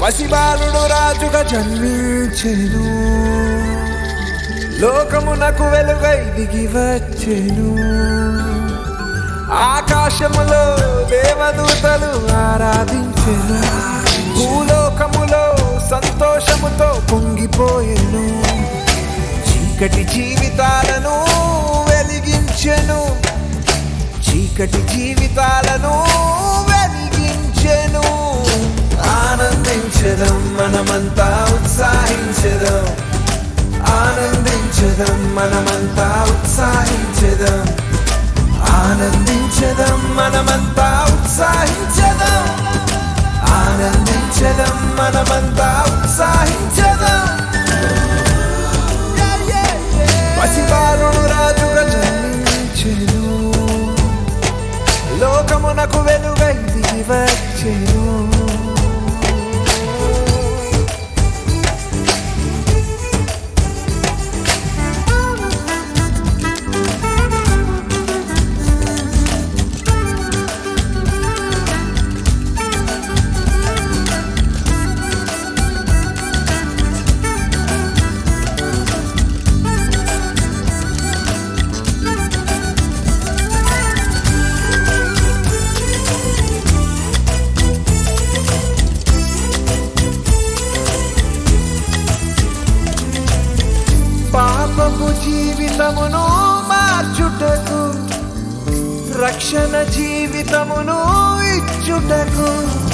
పసిబాలుడు రాజుగా జన్మించెను లోకమునకు వెలుగై దిగి వచ్చెను ఆకాశములో దేవదూతలు ఆరాధించెను భూలోకములో సంతోషముతో పొంగిపోయెను చీకటి జీవితాలను వెలిగించెను చీకటి జీవితాలను వెలిగించెను ఆనందించడం మనమంతా ఉత్సాహించడం ఆనందించడం మనమంతా ఉత్సాహించడం ఆనందించడం మనమంతా ఉత్సాహించడం ఆనందించడం మనమంతా ఉత్సాహించడం పసిబాలుడు రాజుగా జన్మించెను లోకమునకు వెలుగై దిగి వచ్చెను పాపపు జీవితమును మార్చుటకు రక్షణ జీవితమును ఇచ్చుటకు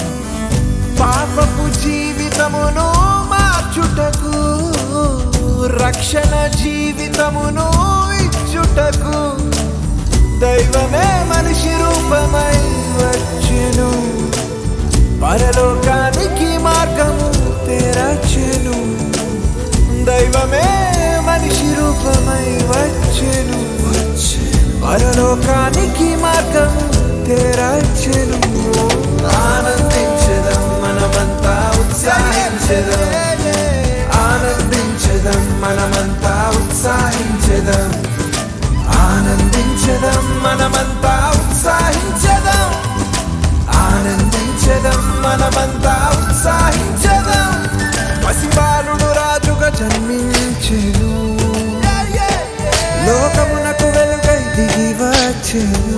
పాపపు జీవితమును మార్చుటకు రక్షణ జీవితమును ఇచ్చుటకు దైవమే మనిషి రూపమై వచ్చెను పరలోకానికి మార్గము తెరచెను దైవమే మనిషి రూపమై వచ్చెను పరలోకానికి మార్గం తెరచెను ఆనందించదం మనమంతా ఉత్సాహించదం ఆనందించదం మనమంతా ఉత్సాహించదం ఆనందించదం మనమంతా ఉత్సాహించదం ఆనందించదం మనమంతా ఉత్సాహించదం పసిబాలుడు రాజుగా జన్మించెను లోకమునకు వెలుగై దిగి వచ్చెను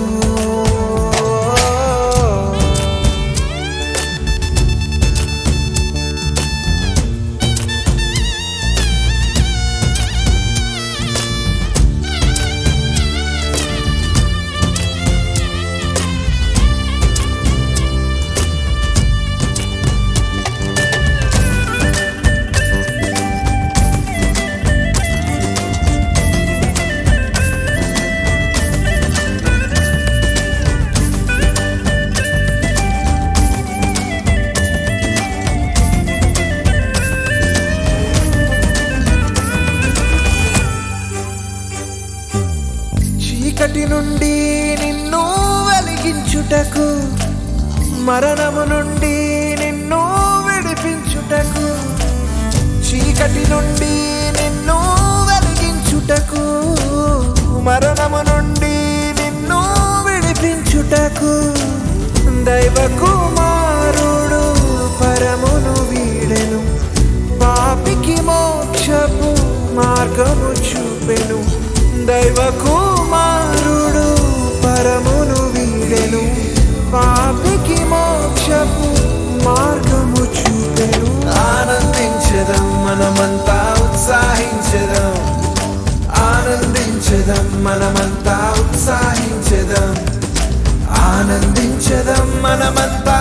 చీకటి నుండి నిన్ను వెలిగించుటకు మరణము నుండి నిన్ను విడిపించుటకు చీకటి నుండి నిన్ను వెలిగించుటకు మరణము నుండి నిన్ను విడిపించుటకు దైవ కుమారుడు పరమును వీడెను పాపికి మోక్షపు మార్గము చూపెను దైవ కుమారుడు పరమును వీడెను పాపికి మోక్షపు మార్గము చూపెను ఆనందించదం మనమంతా ఉత్సాహించదం ఆనందించదం మనమంతా ఉత్సాహించదం ఆనందించదం మనమంతా